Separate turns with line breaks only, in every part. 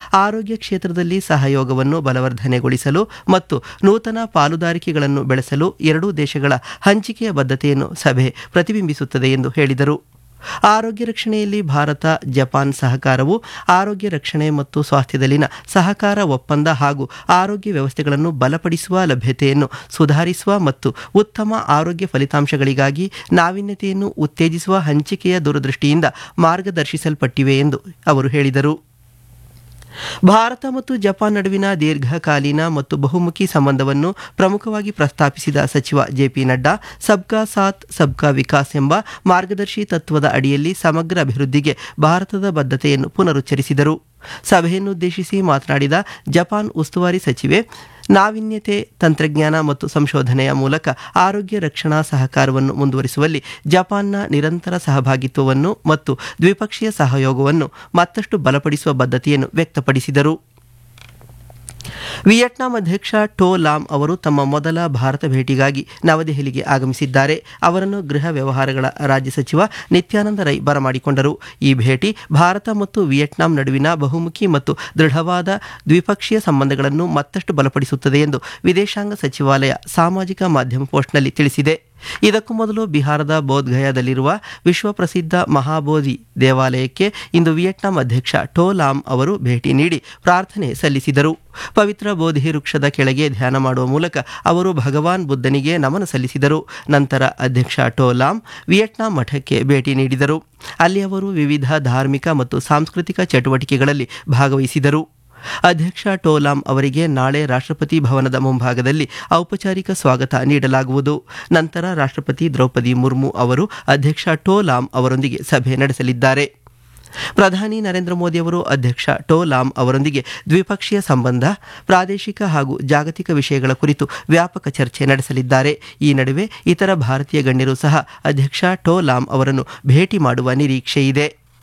ಆರೋಗ್ಯ ಕ್ಷೇತ್ರದಲ್ಲಿ ಸಹಯೋಗವನ್ನು ಬಲವರ್ಧನೆಗೊಳಿಸಲು ಮತ್ತು ನೂತನ ಪಾಲುದಾರಿಕೆಗಳನ್ನು ಬೆಳೆಸಲು ಎರಡೂ ದೇಶಗಳ ಹಂಚಿಕೆಯ ಬದ್ಧತೆಯನ್ನು ಸಭೆ ಪ್ರತಿಬಿಂಬಿಸುತ್ತದೆ ಎಂದು ಹೇಳಿದರು ಆರೋಗ್ಯ ರಕ್ಷಣೆಯಲ್ಲಿ ಭಾರತ ಜಪಾನ್ ಸಹಕಾರವು ಆರೋಗ್ಯ ರಕ್ಷಣೆ ಮತ್ತು ಸ್ವಾಸ್ಥ್ಯದಲ್ಲಿನ ಸಹಕಾರ ಒಪ್ಪಂದ ಹಾಗೂ ಆರೋಗ್ಯ ವ್ಯವಸ್ಥೆಗಳನ್ನು ಬಲಪಡಿಸುವ ಲಭ್ಯತೆಯನ್ನು ಸುಧಾರಿಸುವ ಮತ್ತು ಉತ್ತಮ ಆರೋಗ್ಯ ಫಲಿತಾಂಶಗಳಿಗಾಗಿ ನಾವೀನ್ಯತೆಯನ್ನು ಉತ್ತೇಜಿಸುವ ಹಂಚಿಕೆಯ ದೂರದೃಷ್ಟಿಯಿಂದ ಮಾರ್ಗದರ್ಶಿಸಲ್ಪಟ್ಟಿವೆ ಎಂದು ಅವರು ಹೇಳಿದರು ಭಾರತ ಮತ್ತು ಜಪಾನ್ ನಡುವಿನ ದೀರ್ಘಕಾಲೀನ ಮತ್ತು ಬಹುಮುಖಿ ಸಂಬಂಧವನ್ನು ಪ್ರಮುಖವಾಗಿ ಪ್ರಸ್ತಾಪಿಸಿದ ಸಚಿವ ಜೆಪಿ ನಡ್ಡಾ ಸಬ್ಕಾ ಸಾಥ್ ಸಬ್ಕಾ ವಿಕಾಸ್ ಎಂಬ ಮಾರ್ಗದರ್ಶಿ ತತ್ವದ ಅಡಿಯಲ್ಲಿ ಸಮಗ್ರ ಅಭಿವೃದ್ಧಿಗೆ ಭಾರತದ ಬದ್ಧತೆಯನ್ನು ಪುನರುಚ್ಚರಿಸಿದರು ಸಭೆಯನ್ನುದ್ದೇಶಿಸಿ ಮಾತನಾಡಿದ ಜಪಾನ್ ಉಸ್ತುವಾರಿ ಸಚಿವೆ ನಾವೀನ್ಯತೆ ತಂತ್ರಜ್ಞಾನ ಮತ್ತು ಸಂಶೋಧನೆಯ ಮೂಲಕ ಆರೋಗ್ಯ ರಕ್ಷಣಾ ಸಹಕಾರವನ್ನು ಮುಂದುವರಿಸುವಲ್ಲಿ ಜಪಾನ್ನ ನಿರಂತರ ಸಹಭಾಗಿತ್ವವನ್ನು ಮತ್ತು ದ್ವಿಪಕ್ಷೀಯ ಸಹಯೋಗವನ್ನು ಮತ್ತಷ್ಟು ಬಲಪಡಿಸುವ ಬದ್ಧತೆಯನ್ನು ವ್ಯಕ್ತಪಡಿಸಿದರು ವಿಯೆಟ್ನಾಂ ಅಧ್ಯಕ್ಷ ಟೋ ಲಾಮ್ ಅವರು ತಮ್ಮ ಮೊದಲ ಭಾರತ ಭೇಟಿಗಾಗಿ ನವದೆಹಲಿಗೆ ಆಗಮಿಸಿದ್ದಾರೆ ಅವರನ್ನು ಗೃಹ ವ್ಯವಹಾರಗಳ ರಾಜ್ಯ ಸಚಿವ ನಿತ್ಯಾನಂದ ರೈ ಬರಮಾಡಿಕೊಂಡರು ಈ ಭೇಟಿ ಭಾರತ ಮತ್ತು ವಿಯೆಟ್ನಾಂ ನಡುವಿನ ಬಹುಮುಖಿ ಮತ್ತು ದೃಢವಾದ ದ್ವಿಪಕ್ಷೀಯ ಸಂಬಂಧಗಳನ್ನು ಮತ್ತಷ್ಟು ಬಲಪಡಿಸುತ್ತದೆ ಎಂದು ವಿದೇಶಾಂಗ ಸಚಿವಾಲಯ ಸಾಮಾಜಿಕ ಮಾಧ್ಯಮ ಪೋಸ್ಟ್ನಲ್ಲಿ ತಿಳಿಸಿದೆ ಇದಕ್ಕೂ ಮೊದಲು ಬಿಹಾರದ ಬೋಧ್ಗಯಾದಲ್ಲಿರುವ ವಿಶ್ವಪ್ರಸಿದ್ಧ ಮಹಾಬೋಧಿ ದೇವಾಲಯಕ್ಕೆ ಇಂದು ವಿಯೆಟ್ನಾಂ ಅಧ್ಯಕ್ಷ ಟೋ ಲಾಮ್ ಅವರು ಭೇಟಿ ನೀಡಿ ಪ್ರಾರ್ಥನೆ ಸಲ್ಲಿಸಿದರು ಪವಿತ್ರ ಬೋಧಿ ವೃಕ್ಷದ ಕೆಳಗೆ ಧ್ಯಾನ ಮಾಡುವ ಮೂಲಕ ಅವರು ಭಗವಾನ್ ಬುದ್ಧನಿಗೆ ನಮನ ಸಲ್ಲಿಸಿದರು ನಂತರ ಅಧ್ಯಕ್ಷ ಟೋ ಲಾಮ್ ವಿಯೆಟ್ನಾಂ ಮಠಕ್ಕೆ ಭೇಟಿ ನೀಡಿದರು ಅಲ್ಲಿ ಅವರು ವಿವಿಧ ಧಾರ್ಮಿಕ ಮತ್ತು ಸಾಂಸ್ಕೃತಿಕ ಚಟುವಟಿಕೆಗಳಲ್ಲಿ ಭಾಗವಹಿಸಿದರು ಅಧ್ಯಕ್ಷ ಟೋಲಾಮ್ ಅವರಿಗೆ ನಾಳೆ ರಾಷ್ಟ್ರಪತಿ ಭವನದ ಮುಂಭಾಗದಲ್ಲಿ ಔಪಚಾರಿಕ ಸ್ವಾಗತ ನೀಡಲಾಗುವುದು ನಂತರ ರಾಷ್ಟ್ರಪತಿ ದ್ರೌಪದಿ ಮುರ್ಮು ಅವರು ಅಧ್ಯಕ್ಷ ಟೋಲಾಮ್ ಅವರೊಂದಿಗೆ ಸಭೆ ನಡೆಸಲಿದ್ದಾರೆ ಪ್ರಧಾನಿ ನರೇಂದ್ರ ಮೋದಿ ಅವರು ಅಧ್ಯಕ್ಷ ಟೋ ಲಾಮ್ ಅವರೊಂದಿಗೆ ದ್ವಿಪಕ್ಷೀಯ ಸಂಬಂಧ ಪ್ರಾದೇಶಿಕ ಹಾಗೂ ಜಾಗತಿಕ ವಿಷಯಗಳ ಕುರಿತು ವ್ಯಾಪಕ ಚರ್ಚೆ ನಡೆಸಲಿದ್ದಾರೆ ಈ ನಡುವೆ ಇತರ ಭಾರತೀಯ ಗಣ್ಯರು ಸಹ ಅಧ್ಯಕ್ಷ ಟೋ ಲಾಮ್ ಅವರನ್ನು ಭೇಟಿ ಮಾಡುವ ನಿರೀಕ್ಷೆಯಿದೆ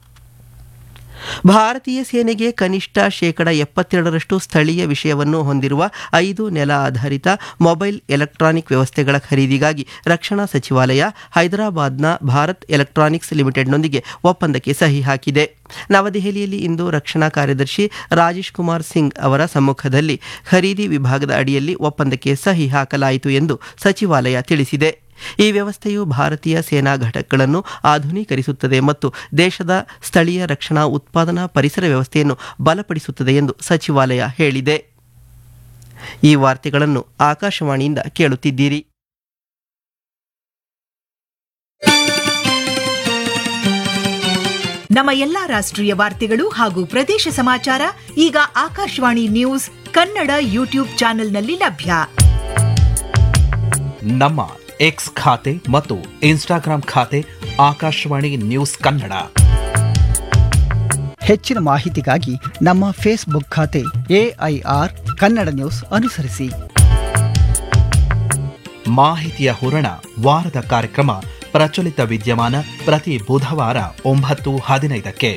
ಭಾರತೀಯ ಸೇನೆಗೆ ಕನಿಷ್ಠ ಶೇಕಡ ಎಪ್ಪತ್ತೆರಡರಷ್ಟು ಸ್ಥಳೀಯ ವಿಷಯವನ್ನು ಹೊಂದಿರುವ ಐದು ನೆಲ ಆಧಾರಿತ ಮೊಬೈಲ್ ಎಲೆಕ್ಟ್ರಾನಿಕ್ ವ್ಯವಸ್ಥೆಗಳ ಖರೀದಿಗಾಗಿ ರಕ್ಷಣಾ ಸಚಿವಾಲಯ ಹೈದರಾಬಾದ್ನ ಭಾರತ್ ಎಲೆಕ್ಟ್ರಾನಿಕ್ಸ್ ಲಿಮಿಟೆಡ್ನೊಂದಿಗೆ ಒಪ್ಪಂದಕ್ಕೆ ಸಹಿ ಹಾಕಿದೆ ನವದೆಹಲಿಯಲ್ಲಿ ಇಂದು ರಕ್ಷಣಾ ಕಾರ್ಯದರ್ಶಿ ರಾಜೇಶ್ ಕುಮಾರ್ ಸಿಂಗ್ ಅವರ ಸಮ್ಮುಖದಲ್ಲಿ ಖರೀದಿ ವಿಭಾಗದ ಅಡಿಯಲ್ಲಿ ಒಪ್ಪಂದಕ್ಕೆ ಸಹಿ ಹಾಕಲಾಯಿತು ಎಂದು ಸಚಿವಾಲಯ ತಿಳಿಸಿದೆ ಈ ವ್ಯವಸ್ಥೆಯು ಭಾರತೀಯ ಸೇನಾ ಘಟಕಗಳನ್ನು ಆಧುನೀಕರಿಸುತ್ತದೆ ಮತ್ತು ದೇಶದ ಸ್ಥಳೀಯ ರಕ್ಷಣಾ ಉತ್ಪಾದನಾ ಪರಿಸರ ವ್ಯವಸ್ಥೆಯನ್ನು ಬಲಪಡಿಸುತ್ತದೆ ಎಂದು ಸಚಿವಾಲಯ ಹೇಳಿದೆ ಈ ವಾರ್ತೆಗಳನ್ನು ಆಕಾಶವಾಣಿಯಿಂದ ಕೇಳುತ್ತಿದ್ದೀರಿ
ನಮ್ಮ ಎಲ್ಲಾ ರಾಷ್ಟ್ರೀಯ ವಾರ್ತೆಗಳು ಹಾಗೂ ಪ್ರದೇಶ ಸಮಾಚಾರ ಈಗ ಆಕಾಶವಾಣಿ ನ್ಯೂಸ್ ಕನ್ನಡ ಯೂಟ್ಯೂಬ್ ಚಾನೆಲ್ನಲ್ಲಿ ಲಭ್ಯ
ನಮ್ಮ ಎಕ್ಸ್ ಖಾತೆ ಮತ್ತು ಇನ್ಸ್ಟಾಗ್ರಾಂ ಖಾತೆ ಆಕಾಶವಾಣಿ ನ್ಯೂಸ್ ಕನ್ನಡ
ಹೆಚ್ಚಿನ ಮಾಹಿತಿಗಾಗಿ ನಮ್ಮ ಫೇಸ್ಬುಕ್ ಖಾತೆ ಎಐಆರ್ ಕನ್ನಡ ನ್ಯೂಸ್ ಅನುಸರಿಸಿ
ಮಾಹಿತಿಯ ಹೂರಣ ವಾರದ ಕಾರ್ಯಕ್ರಮ ಪ್ರಚಲಿತ ವಿದ್ಯಮಾನ ಪ್ರತಿ ಬುಧವಾರ ಒಂಬತ್ತು ಹದಿನೈದಕ್ಕೆ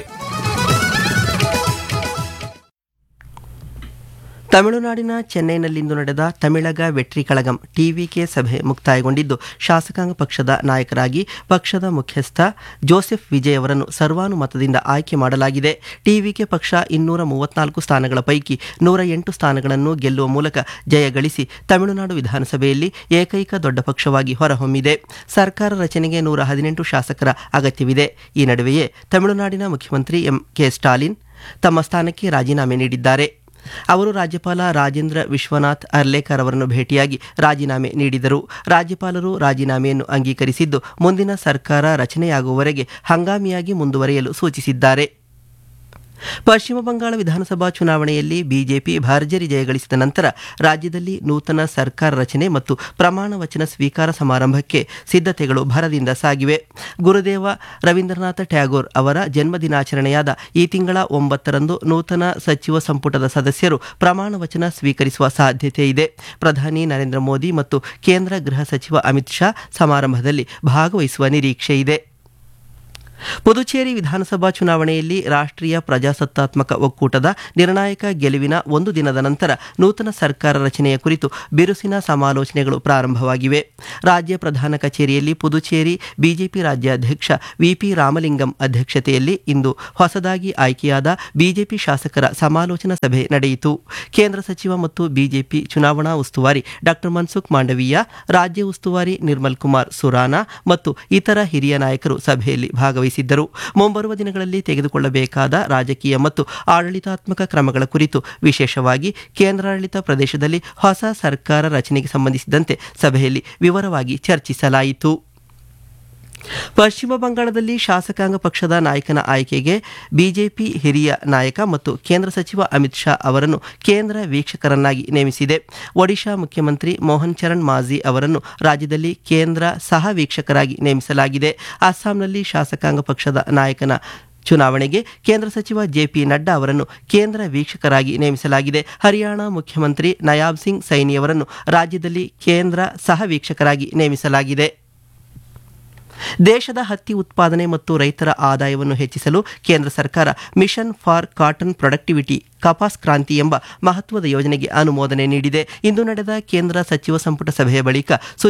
ತಮಿಳುನಾಡಿನ ಚೆನ್ನೈನಲ್ಲಿಂದು ನಡೆದ ತಮಿಳಗ ವೆಟ್ರಿ ಕಳಗಂ ಟಿವಿಕೆ ಸಭೆ ಮುಕ್ತಾಯಗೊಂಡಿದ್ದು ಶಾಸಕಾಂಗ ಪಕ್ಷದ ನಾಯಕರಾಗಿ ಪಕ್ಷದ ಮುಖ್ಯಸ್ಥ ಜೋಸೆಫ್ ವಿಜಯ್ ಅವರನ್ನು ಸರ್ವಾನುಮತದಿಂದ ಆಯ್ಕೆ ಮಾಡಲಾಗಿದೆ ಟಿವಿಕೆ ಪಕ್ಷ ಇನ್ನೂರ ಮೂವತ್ನಾಲ್ಕು ಸ್ಥಾನಗಳ ಪೈಕಿ ನೂರ ಎಂಟು ಸ್ಥಾನಗಳನ್ನು ಗೆಲ್ಲುವ ಮೂಲಕ ಜಯ ಗಳಿಸಿ ತಮಿಳುನಾಡು ವಿಧಾನಸಭೆಯಲ್ಲಿ ಏಕೈಕ ದೊಡ್ಡ ಪಕ್ಷವಾಗಿ ಹೊರಹೊಮ್ಮಿದೆ ಸರ್ಕಾರ ರಚನೆಗೆ ನೂರ ಹದಿನೆಂಟು ಶಾಸಕರ ಅಗತ್ಯವಿದೆ ಈ ನಡುವೆಯೇ ತಮಿಳುನಾಡಿನ ಮುಖ್ಯಮಂತ್ರಿ ಎಂ ಕೆ ಸ್ಟಾಲಿನ್ ತಮ್ಮ ಸ್ಥಾನಕ್ಕೆ ರಾಜೀನಾಮೆ ನೀಡಿದ್ದಾರೆ ಅವರು ರಾಜ್ಯಪಾಲ ರಾಜೇಂದ್ರ ವಿಶ್ವನಾಥ್ ಅರ್ಲೇಕರ್ ಅವರನ್ನು ಭೇಟಿಯಾಗಿ ರಾಜೀನಾಮೆ ನೀಡಿದರು ರಾಜ್ಯಪಾಲರು ರಾಜೀನಾಮೆಯನ್ನು ಅಂಗೀಕರಿಸಿದ್ದು ಮುಂದಿನ ಸರ್ಕಾರ ರಚನೆಯಾಗುವವರೆಗೆ ಹಂಗಾಮಿಯಾಗಿ ಮುಂದುವರಿಯಲು ಸೂಚಿಸಿದ್ದಾರೆ ಪಶ್ಚಿಮ ಬಂಗಾಳ ವಿಧಾನಸಭಾ ಚುನಾವಣೆಯಲ್ಲಿ ಬಿಜೆಪಿ ಭರ್ಜರಿ ಜಯಗಳಿಸಿದ ನಂತರ ರಾಜ್ಯದಲ್ಲಿ ನೂತನ ಸರ್ಕಾರ ರಚನೆ ಮತ್ತು ಪ್ರಮಾಣ ವಚನ ಸ್ವೀಕಾರ ಸಮಾರಂಭಕ್ಕೆ ಸಿದ್ಧತೆಗಳು ಭರದಿಂದ ಸಾಗಿವೆ ಗುರುದೇವ ರವೀಂದ್ರನಾಥ ಟ್ಯಾಗೋರ್ ಅವರ ಜನ್ಮದಿನಾಚರಣೆಯಾದ ಈ ತಿಂಗಳ ಒಂಬತ್ತರಂದು ನೂತನ ಸಚಿವ ಸಂಪುಟದ ಸದಸ್ಯರು ಪ್ರಮಾಣ ವಚನ ಸ್ವೀಕರಿಸುವ ಸಾಧ್ಯತೆ ಇದೆ ಪ್ರಧಾನಿ ನರೇಂದ್ರ ಮೋದಿ ಮತ್ತು ಕೇಂದ್ರ ಗೃಹ ಸಚಿವ ಅಮಿತ್ ಶಾ ಸಮಾರಂಭದಲ್ಲಿ ಭಾಗವಹಿಸುವ ನಿರೀಕ್ಷೆ ಇದೆ ಪುದುಚೇರಿ ವಿಧಾನಸಭಾ ಚುನಾವಣೆಯಲ್ಲಿ ರಾಷ್ಟ್ರೀಯ ಪ್ರಜಾಸತ್ತಾತ್ಮಕ ಒಕ್ಕೂಟದ ನಿರ್ಣಾಯಕ ಗೆಲುವಿನ ಒಂದು ದಿನದ ನಂತರ ನೂತನ ಸರ್ಕಾರ ರಚನೆಯ ಕುರಿತು ಬಿರುಸಿನ ಸಮಾಲೋಚನೆಗಳು ಪ್ರಾರಂಭವಾಗಿವೆ ರಾಜ್ಯ ಪ್ರಧಾನ ಕಚೇರಿಯಲ್ಲಿ ಪುದುಚೇರಿ ಬಿಜೆಪಿ ರಾಜ್ಯಾಧ್ಯಕ್ಷ ವಿಪಿ ರಾಮಲಿಂಗಂ ಅಧ್ಯಕ್ಷತೆಯಲ್ಲಿ ಇಂದು ಹೊಸದಾಗಿ ಆಯ್ಕೆಯಾದ ಬಿಜೆಪಿ ಶಾಸಕರ ಸಮಾಲೋಚನಾ ಸಭೆ ನಡೆಯಿತು ಕೇಂದ್ರ ಸಚಿವ ಮತ್ತು ಬಿಜೆಪಿ ಚುನಾವಣಾ ಉಸ್ತುವಾರಿ ಡಾ ಮನ್ಸುಖ್ ಮಾಂಡವೀಯ ರಾಜ್ಯ ಉಸ್ತುವಾರಿ ನಿರ್ಮಲ್ ಕುಮಾರ್ ಸುರಾನಾ ಮತ್ತು ಇತರ ಹಿರಿಯ ನಾಯಕರು ಸಭೆಯಲ್ಲಿ ಭಾಗವಹಿಸಿದ್ದರು ಮುಂಬರುವ ದಿನಗಳಲ್ಲಿ ತೆಗೆದುಕೊಳ್ಳಬೇಕಾದ ರಾಜಕೀಯ ಮತ್ತು ಆಡಳಿತಾತ್ಮಕ ಕ್ರಮಗಳ ಕುರಿತು ವಿಶೇಷವಾಗಿ ಕೇಂದ್ರಾಡಳಿತ ಪ್ರದೇಶದಲ್ಲಿ ಹೊಸ ಸರ್ಕಾರ ರಚನೆಗೆ ಸಂಬಂಧಿಸಿದಂತೆ ಸಭೆಯಲ್ಲಿ ವಿವರವಾಗಿ ಚರ್ಚಿಸಲಾಯಿತು ಪಶ್ಚಿಮ ಬಂಗಾಳದಲ್ಲಿ ಶಾಸಕಾಂಗ ಪಕ್ಷದ ನಾಯಕನ ಆಯ್ಕೆಗೆ ಬಿಜೆಪಿ ಹಿರಿಯ ನಾಯಕ ಮತ್ತು ಕೇಂದ್ರ ಸಚಿವ ಅಮಿತ್ ಶಾ ಅವರನ್ನು ಕೇಂದ್ರ ವೀಕ್ಷಕರನ್ನಾಗಿ ನೇಮಿಸಿದೆ ಒಡಿಶಾ ಮುಖ್ಯಮಂತ್ರಿ ಮೋಹನ್ ಚರಣ್ ಮಾಝಿ ಅವರನ್ನು ರಾಜ್ಯದಲ್ಲಿ ಕೇಂದ್ರ ಸಹ ವೀಕ್ಷಕರಾಗಿ ನೇಮಿಸಲಾಗಿದೆ ಅಸ್ಸಾಂನಲ್ಲಿ ಶಾಸಕಾಂಗ ಪಕ್ಷದ ನಾಯಕನ ಚುನಾವಣೆಗೆ ಕೇಂದ್ರ ಸಚಿವ ಜೆಪಿ ನಡ್ಡಾ ಅವರನ್ನು ಕೇಂದ್ರ ವೀಕ್ಷಕರಾಗಿ ನೇಮಿಸಲಾಗಿದೆ ಹರಿಯಾಣ ಮುಖ್ಯಮಂತ್ರಿ ನಯಾಬ್ ಸಿಂಗ್ ಸೈನಿ ಅವರನ್ನು ರಾಜ್ಯದಲ್ಲಿ ಕೇಂದ್ರ ಸಹ ವೀಕ್ಷಕರಾಗಿ ನೇಮಿಸಲಾಗಿದೆ ದೇಶದ ಹತ್ತಿ ಉತ್ಪಾದನೆ ಮತ್ತು ರೈತರ ಆದಾಯವನ್ನು ಹೆಚ್ಚಿಸಲು ಕೇಂದ್ರ ಸರ್ಕಾರ mission for cotton productivity Kapas Kranti ಎಂಬ ಮಹತ್ವದ ಯೋಜನೆಗೆ ಅನುಮೋದನೆ ನೀಡಿದೆ ಇಂದು ನಡೆದ ಕೇಂದ್ರ ಸಚಿವ ಸಂಪುಟ ಸಭೆಯ ಬಳಿಕ